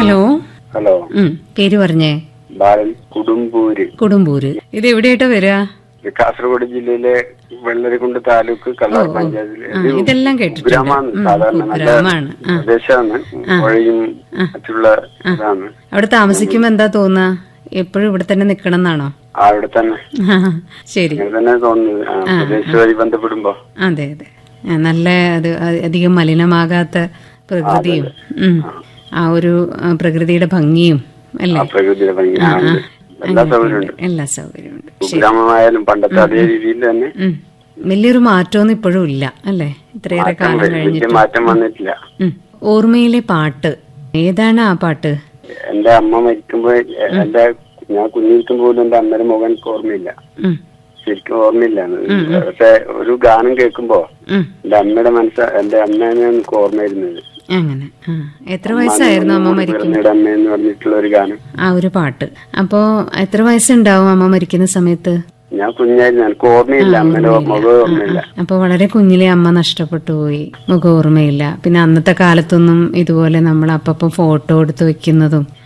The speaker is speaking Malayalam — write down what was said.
ഹലോ ഹലോ ഉം പേര് പറഞ്ഞേ ബാലൻ കുടുംബൂര് കൊടുമ്പൂര് ഇത് എവിടെയായിട്ടാ വരിക ഇത് കാസർഗോഡ് ജില്ലയിലെ വെള്ളരിക്കുണ്ട് താലൂക്ക് കല്ലാർ പഞ്ചായത്തിലെ ആ, ഇതെല്ലാം കേട്ടിട്ടുണ്ട് ഗ്രാമമാണ് ഉം, സാധാരണ നല്ല ഗ്രാമാണ് ആ പ്രദേശമാണ് പുഴയും മറ്റുള്ള ഇതാണ് അവിടെ താമസിക്കുമ്പോ എന്താ തോന്നുക എപ്പോഴും ഇവിടെ തന്നെ നിക്കണം എന്നാണോ ആ ഇവിടെ തന്നെ ശരി ഇങ്ങനെ തന്നെ തോന്നുന്നത് ആ, പ്രദേശവുമായി ബന്ധപ്പെടുമ്പോ അതെ അതെ ആ, നല്ല അത് അ- അധികം മലിനമാകാത്ത പ്രകൃതിയും ഉം. ആ ഒരു ആ, പ്രകൃതിയുടെ ഭംഗിയും അല്ലേ ആ പ്രകൃതിയുടെ ഭംഗി ആ, ഉണ്ട്. എല്ലാ സൗകര്യമുണ്ട് എല്ലാ സൗകര്യമുണ്ട് കുഗ്രാമമായാലും പണ്ടത്തെ അതേ രീതിയിൽ തന്നെ ഉം. വലിയൊരു മാറ്റമൊന്നും ഇപ്പോഴും ഇല്ല അല്ലേ ഇത്രയേറെ കാലം വലിയ കഴിഞ്ഞിട്ട് മാറ്റം വന്നിട്ടില്ല ഉം. ഓർമ്മയിലെ പാട്ട് ഏതാണ് ആ പാട്ട് എന്റെ അമ്മ മരിക്കുമ്പോ എ- എന്റെ ഞാൻ കുഞ്ഞിരിക്കുമ്പോൾ പോലും എന്റെ അമ്മയുടെ മുഖം എനിക്ക് ഓർമ്മയില്ല ഉം. ശരിക്കും ഓർമ്മയില്ല പക്ഷെ ഒരു ഗാനം കേൾക്കുമ്പോ ഉം. എന്റെ അമ്മയുടെ മനസ്സ് എന്റെ അമ്മേനെ എനിക്ക് ഓർമ്മ വരുന്നത് അങ്ങനെ ആ എത്ര വയസ്സായിരുന്നു അമ്മ മരിക്കും പിറന്നയുടെ അമ്മ എന്ന് പറഞ്ഞിട്ടുള്ള ഒരു ഗാനം ആ ഒരു പാട്ട് അപ്പോ എത്ര വയസ്സുണ്ടാവും അമ്മ മരിക്കുന്ന സമയത്ത് ഞാൻ കുഞ്ഞായിരുന്നു എനിക്ക് ഓർമ്മയില്ല അമ്മയുടെ മുഖം ഓർമ്മയില്ല അപ്പൊ വളരെ കുഞ്ഞിലെ അമ്മ നഷ്ടപ്പെട്ടു പോയി മുഖം ഓർമ്മയില്ല പിന്നെ അന്നത്തെ കാലത്തൊന്നും ഇതുപോലെ നമ്മൾ അപ്പം ഫോട്ടോ എടുത്ത് വെക്കുന്നതും